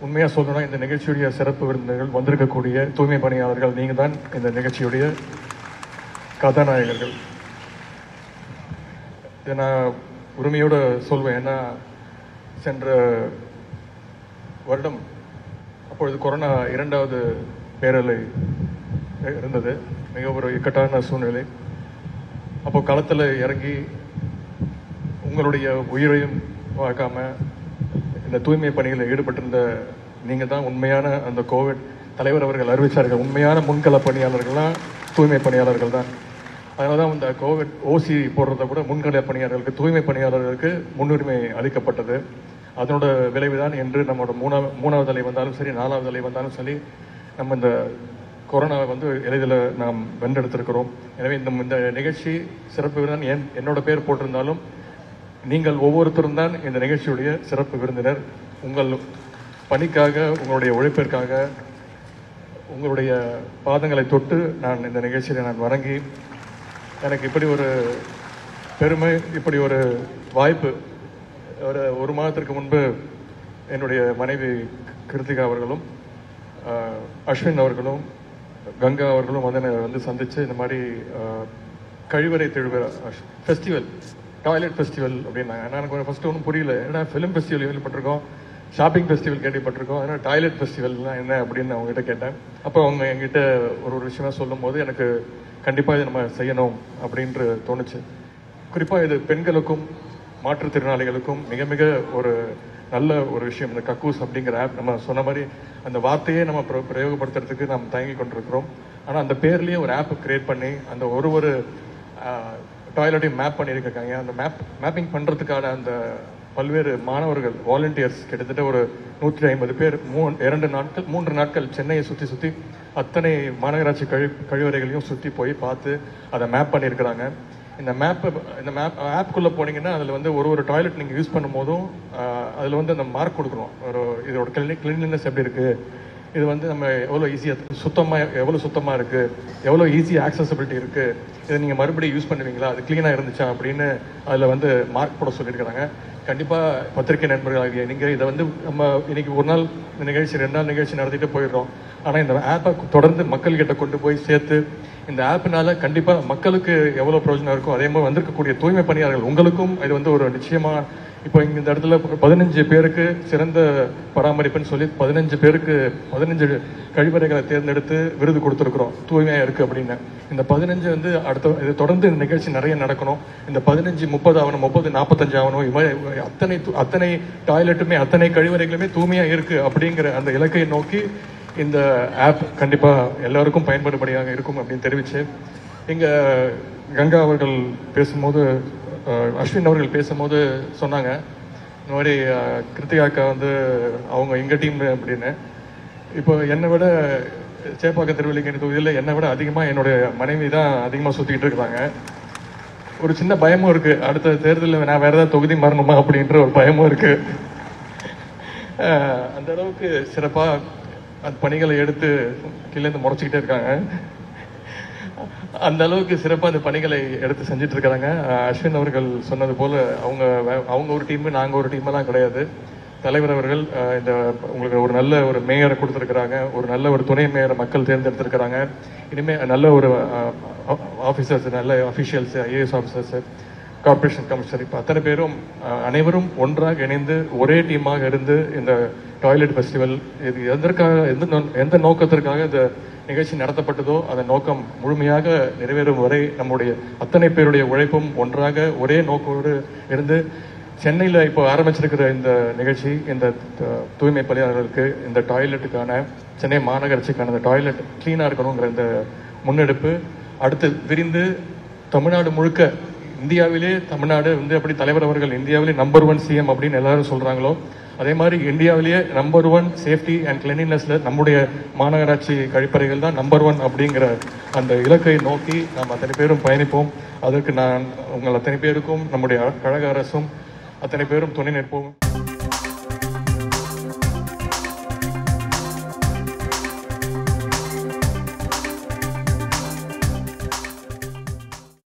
உண்மையாக சொல்லணும்னா இந்த நிகழ்ச்சியுடைய சிறப்பு விருந்தினர்கள் வந்திருக்கக்கூடிய தூய்மை பணியாளர்கள் நீங்கள் தான் இந்த நிகழ்ச்சியுடைய கதாநாயகர்கள் இதை நான் உரிமையோடு சொல்வேன் ஏன்னா சென்ற வருடம் அப்பொழுது கொரோனா இரண்டாவது பேரலை இருந்தது மிக ஒரு இக்கட்டான சூழ்நிலை அப்போ களத்தில் இறங்கி உங்களுடைய உயிரையும் பார்க்காம இந்த தூய்மை பணிகளில் ஈடுபட்டிருந்த நீங்கள் தான் உண்மையான அந்த கோவிட் தலைவர் அவர்கள் அறிவிச்சார்கள் உண்மையான முன்கள பணியாளர்கள்லாம் தூய்மை பணியாளர்கள் தான் அதனால தான் இந்த கோவிட் ஓசி போடுறத கூட முன்கள பணியாளர்களுக்கு தூய்மை பணியாளர்களுக்கு முன்னுரிமை அளிக்கப்பட்டது அதனோட விளைவு தான் என்று நம்மளோட மூணாவது மூணாவது அலை வந்தாலும் சரி நாலாவது அலை வந்தாலும் சரி நம்ம இந்த கொரோனாவை வந்து எளிதில் நாம் வென்றெடுத்திருக்கிறோம் எனவே இந்த இந்த நிகழ்ச்சி சிறப்பு விருந்தன் என் என்னோட பேர் போட்டிருந்தாலும் நீங்கள் ஒவ்வொருத்தரும் தான் இந்த நிகழ்ச்சியுடைய சிறப்பு விருந்தினர் உங்கள் பணிக்காக உங்களுடைய உழைப்பிற்காக உங்களுடைய பாதங்களை தொட்டு நான் இந்த நிகழ்ச்சியில் நான் வணங்கி எனக்கு இப்படி ஒரு பெருமை இப்படி ஒரு வாய்ப்பு ஒரு ஒரு மாதத்திற்கு முன்பு என்னுடைய மனைவி கிருத்திகா அவர்களும் ஆஹ், அஸ்வின் அவர்களும் கங்கா அவர்களும் வந்து என்னை வந்து சந்திச்சு இந்த மாதிரி ஆஹ், கழிவறை திருவிழா ஃபெஸ்டிவல் டாய்லெட் ஃபெஸ்டிவல் அப்படின்னாங்க நான் எனக்கு ஃபர்ஸ்ட் ஒன்றும் புரியல ஏன்னா ஃபிலிம் ஃபெஸ்டிவல் கேள்விப்பட்டிருக்கோம் ஷாப்பிங் ஃபெஸ்டிவல் கேள்விப்பட்டிருக்கோம் அதனால் டாய்லெட் ஃபெஸ்டிவல்னா என்ன அப்படின்னு அவங்ககிட்ட கேட்டேன் அப்போ அவங்க என்கிட்ட ஒரு ஒரு விஷயமா சொல்லும்போது எனக்கு கண்டிப்பாக இதை நம்ம செய்யணும் அப்படின்று தோணுச்சு குறிப்பாக இது பெண்களுக்கும் மாற்றுத்திறனாளிகளுக்கும் மிக மிக ஒரு நல்ல ஒரு விஷயம் இந்த கக்கூஸ் அப்படிங்கிற ஆப் நம்ம சொன்ன மாதிரி அந்த வார்த்தையே நம்ம பிர- பிரயோகப்படுத்துறதுக்கு நாம் தயங்கி கொண்டிருக்கிறோம் ஆனால் அந்த பேர்லயே ஒரு ஆப் கிரியேட் பண்ணி அந்த ஒரு ஒரு டாய்லெட்டையும் மேப் பண்ணியிருக்காங்க அந்த மேப் மேப்பிங் பண்ணுறதுக்கான அந்த பல்வேறு மாணவர்கள் வாலண்டியர்ஸ் கிட்டத்தட்ட ஒரு நூற்றி ஐம்பது பேர் மூ இரண்டு நாட்கள் மூன்று நாட்கள் சென்னையை சுற்றி சுற்றி அத்தனை மாநகராட்சி கழி கழிவறைகளையும் சுற்றி போய் பார்த்து அதை மேப் பண்ணியிருக்கிறாங்க இந்த மேப் இந்த மேப் ஆப்குள்ளே போனீங்கன்னா அதில் வந்து ஒரு ஒரு டாய்லெட் நீங்கள் யூஸ் பண்ணும்போதும் அதில் வந்து அந்த மார்க் கொடுக்குறோம் ஒரு இதோட கிளினிக் கிளீன்லினஸ் எப்படி இருக்குது இது வந்து நம்ம எவ்வளோ ஈஸியாக சுத்தமாக எவ்வளோ சுத்தமாக இருக்குது எவ்வளோ ஈஸி ஆக்சசபிலிட்டி இருக்குது இதை நீங்கள் மறுபடியும் யூஸ் பண்ணுவீங்களா அது க்ளீனாக இருந்துச்சா அப்படின்னு அதில் வந்து மார்க் போட சொல்லியிருக்கிறாங்க கண்டிப்பாக பத்திரிகை நண்பர்களாகிய நீங்கள் இதை வந்து நம்ம இன்னைக்கு ஒரு நாள் இந்த நிகழ்ச்சி ரெண்டு நாள் நிகழ்ச்சி நடத்திட்டு போயிடுறோம் ஆனால் இந்த ஆப்பை தொடர்ந்து மக்கள்கிட்ட கொண்டு போய் சேர்த்து இந்த ஆப்னால கண்டிப்பாக மக்களுக்கு எவ்வளோ பிரயோஜனம் இருக்கோ அதே மாதிரி வந்திருக்கக்கூடிய தூய்மை பணியாளர்கள் உங்களுக்கும் இது வந்து ஒரு நிச்சயமாக இப்போ இங்க இந்த இடத்துல பதினஞ்சு பேருக்கு சிறந்த பராமரிப்புன்னு சொல்லி பதினஞ்சு பேருக்கு பதினஞ்சு கழிவறைகளை தேர்ந்தெடுத்து விருது கொடுத்துருக்குறோம் தூய்மையா இருக்கு அப்படின்னு இந்த பதினஞ்சு வந்து அடுத்த இது தொடர்ந்து இந்த நிகழ்ச்சி நிறைய நடக்கணும் இந்த பதினஞ்சு முப்பது ஆகணும் முப்பது நாற்பத்தஞ்சு ஆகணும் இது மாதிரி அத்தனை து- அத்தனை டாய்லெட்டுமே அத்தனை கழிவறைகளுமே தூய்மையா இருக்கு அப்படிங்கிற அந்த இலக்கை நோக்கி இந்த ஆப் கண்டிப்பா எல்லாருக்கும் பயன்படும்படியாக இருக்கும் அப்படின்னு தெரிவிச்சு இங்க கங்கா அவர்கள் பேசும்போது அஹ், அஸ்வின் அவர்கள் பேசும்போது சொன்னாங்க இந்த மாதிரி அஹ், கிருத்திகா அக்கா வந்து அவங்க எங்க டீம் அப்படின்னு இப்போ என்னை விட சேப்பாக்கம் திருவள்ளிக்கணி தொகுதியில் என்னை விட அதிகமாக என்னுடைய மனைவி தான் அதிகமாக சுற்றிக்கிட்டு இருக்கிறாங்க ஒரு சின்ன பயமும் இருக்கு அடுத்த தேர்தலில் நான் வேற ஏதாவது தொகுதி மாறணுமா அப்படின்ற ஒரு பயமும் இருக்கு அஹ், அந்த அளவுக்கு சிறப்பாக அந்த பணிகளை எடுத்து கீழேருந்து முறைச்சிக்கிட்டே இருக்காங்க அந்த அளவுக்கு சிறப்பாக அந்த பணிகளை எடுத்து செஞ்சுட்டு இருக்கிறாங்க அஹ் அஸ்வின் அவர்கள் சொன்னது போல அவங்க வே- அவங்க ஒரு டீம் நாங்க ஒரு டீம் எல்லாம் கிடையாது தலைவர் அவர்கள் அஹ், இந்த உங்களுக்கு ஒரு நல்ல ஒரு மேயரை கொடுத்துருக்காங்க ஒரு நல்ல ஒரு துணை மேயரை மக்கள் தேர்ந்தெடுத்திருக்கிறாங்க இனிமே நல்ல ஒரு ஆஃபீஸர்ஸ் நல்ல officials IAS officers corporation commissioner இப்போ அத்தனை பேரும் அஹ், அனைவரும் ஒன்றாக இணைந்து ஒரே டீமாக இருந்து இந்த டாய்லெட் ஃபெஸ்டிவல் இது எதற்காக எந்த நோ- எந்த நோக்கத்திற்காக இந்த நிகழ்ச்சி நடத்தப்பட்டதோ அந்த நோக்கம் முழுமையாக நிறைவேறும் வரை நம்முடைய அத்தனை பேருடைய உழைப்பும் ஒன்றாக ஒரே நோக்கோடு இருந்து சென்னையில் இப்போ ஆரம்பிச்சிருக்கிற இந்த நிகழ்ச்சி இந்த த- தூய்மை பணியாளர்களுக்கு இந்த டாய்லெட்டுக்கான சென்னை மாநகராட்சிக்கான இந்த டாய்லெட் க்ளீனாக இருக்கணுங்கிற இந்த முன்னெடுப்பு அடுத்து விரிந்து தமிழ்நாடு முழுக்க இந்தியாவிலே தமிழ்நாடு வந்து எப்படி தலைவர் அவர்கள் இந்தியாவிலே நம்பர் ஒன் சிஎம் அப்படின்னு எல்லாரும் சொல்றாங்களோ அதே மாதிரி இந்தியாவிலேயே நம்பர் ஒன் சேஃப்டி அண்ட் கிளீனினஸ்ல நம்முடைய மாநகராட்சி கழிப்பறைகள் தான் நம்பர் ஒன் அப்படிங்கிற அந்த இலக்கை நோக்கி நாம் அத்தனை பேரும் பயணிப்போம் அதற்கு நான் உங்கள் அத்தனை பேருக்கும் நம்முடைய கழக அரசும் அத்தனை பேரும் துணை நிற்போம்